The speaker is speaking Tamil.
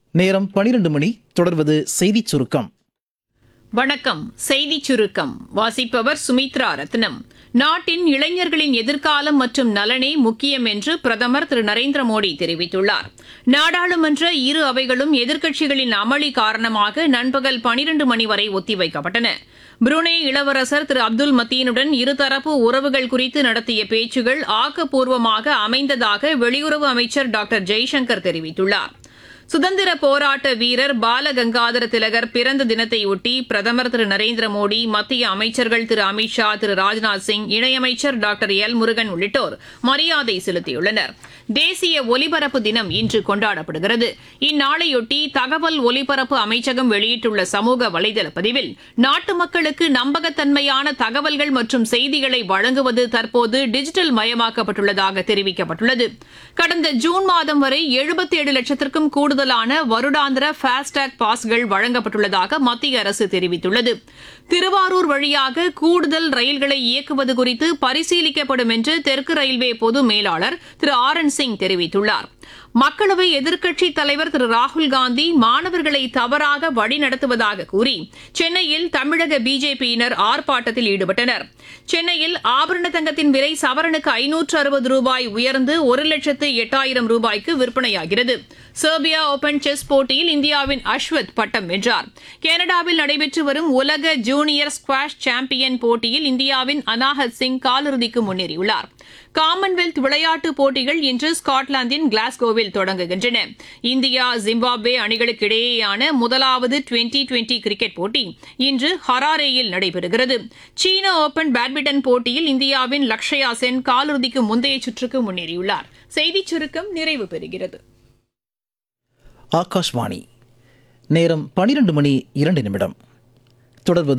நேரம் பனிரெண்டு மணி தொடர்வது செய்திச் சுருக்கம் வணக்கம் செய்திச் சுருக்கம் வாசிப்பவர் சுமித்ரா ரத்னம் நாட்டின் இளைஞர்களின் எதிர்காலம் மற்றும் நலனே முக்கியம் என்று பிரதமர் திரு நரேந்திர மோடி தெரிவித்துள்ளார் நாடாளுமன்ற இரு அவைகளும் எதிர்க்கட்சிகளின் அமளி காரணமாக நண்பகல் பனிரண்டு மணி வரை ஒத்திவைக்கப்பட்டன புருனே இளவரசர் திரு அப்துல் மத்தீனுடன் இருதரப்பு உறவுகள் குறித்து நடத்திய பேச்சுகள் ஆக்கப்பூர்வமாக அமைந்ததாக வெளியுறவு அமைச்சர் டாக்டர் ஜெய்சங்கர் தெரிவித்துள்ளார் சுதந்திர போராட்ட வீரர் பாலகங்காதர திலகர் பிறந்த தினத்தையொட்டி பிரதமர் திரு நரேந்திர மோடி மத்திய அமைச்சர்கள் திரு அமித்ஷா திரு ராஜ்நாத் சிங் இணையமைச்சர் டாக்டர் எல் முருகன் உள்ளிட்டோர் மரியாதை செலுத்தியுள்ளனர் தேசிய ஒலிபரப்பு தினம் இன்று கொண்டாடப்படுகிறது இந்நாளையொட்டி தகவல் ஒலிபரப்பு அமைச்சகம் வெளியிட்டுள்ள சமூக வலைதள பதிவில் நாட்டு மக்களுக்கு நம்பகத்தன்மையான தகவல்கள் மற்றும் செய்திகளை வழங்குவது தற்போது டிஜிட்டல் மயமாக்கப்பட்டுள்ளதாக தெரிவிக்கப்பட்டுள்ளது கடந்த ஜூன் மாதம் வரை எழுபத்தேழு லட்சத்திற்கும் கூடுதலான வருடாந்திர ஃபாஸ்டேக் பாஸ்கள் வழங்கப்பட்டுள்ளதாக மத்திய அரசு தெரிவித்துள்ளது திருவாரூர் வழியாக கூடுதல் ரயில்களை இயக்குவது குறித்து பரிசீலிக்கப்படும் என்று தெற்கு ரயில்வே பொது மேலாளர் திரு ஆர் என் சிங் தெரிவித்துள்ளார் மக்களவை எதிர்க்கட்சித் தலைவர் திரு ராகுல் காந்தி மாணவர்களை தவறாக வழிநடத்துவதாக கூறி சென்னையில் தமிழக பிஜேபியினர் ஆர்ப்பாட்டத்தில் ஈடுபட்டனர் சென்னையில் ஆபரண தங்கத்தின் விலை சவரனுக்கு ஐநூற்று அறுபது ரூபாய் உயர்ந்து ஒரு லட்சத்து எட்டாயிரம் ரூபாய்க்கு விற்பனையாகிறது செர்பியா ஓபன் செஸ் போட்டியில் இந்தியாவின் அஸ்வத் பட்டம் வென்றார் கனடாவில் நடைபெற்று வரும் உலக ஜூனியர் ஸ்குவாஷ் சாம்பியன் போட்டியில் இந்தியாவின் அனாஹத் சிங் காலிறுதிக்கு முன்னேறியுள்ளார் காமன்வெல்த் விளையாட்டுப் போட்டிகள் இன்று ஸ்காட்லாந்தின் கிளாஸ்கோவில் தொடங்குகின்றன இந்தியா ஜிம்பாப்வே அணிகளுக்கு இடையேயான முதலாவது டுவெண்டி டுவெண்டி கிரிக்கெட் போட்டி இன்று ஹராரேயில் நடைபெறுகிறது சீன ஓபன் பேட்மிண்டன் போட்டியில் இந்தியாவின் லக்ஷயா சென் காலிறுதிக்கு முந்தைய சுற்றுக்கு முன்னேறியுள்ளார் செய்திச் சுருக்கம் நிறைவு பெறுகிறது ஆகாஷ்வாணி நேரம் பனிரெண்டு மணி இரண்டு நிமிடம் தொடர்வது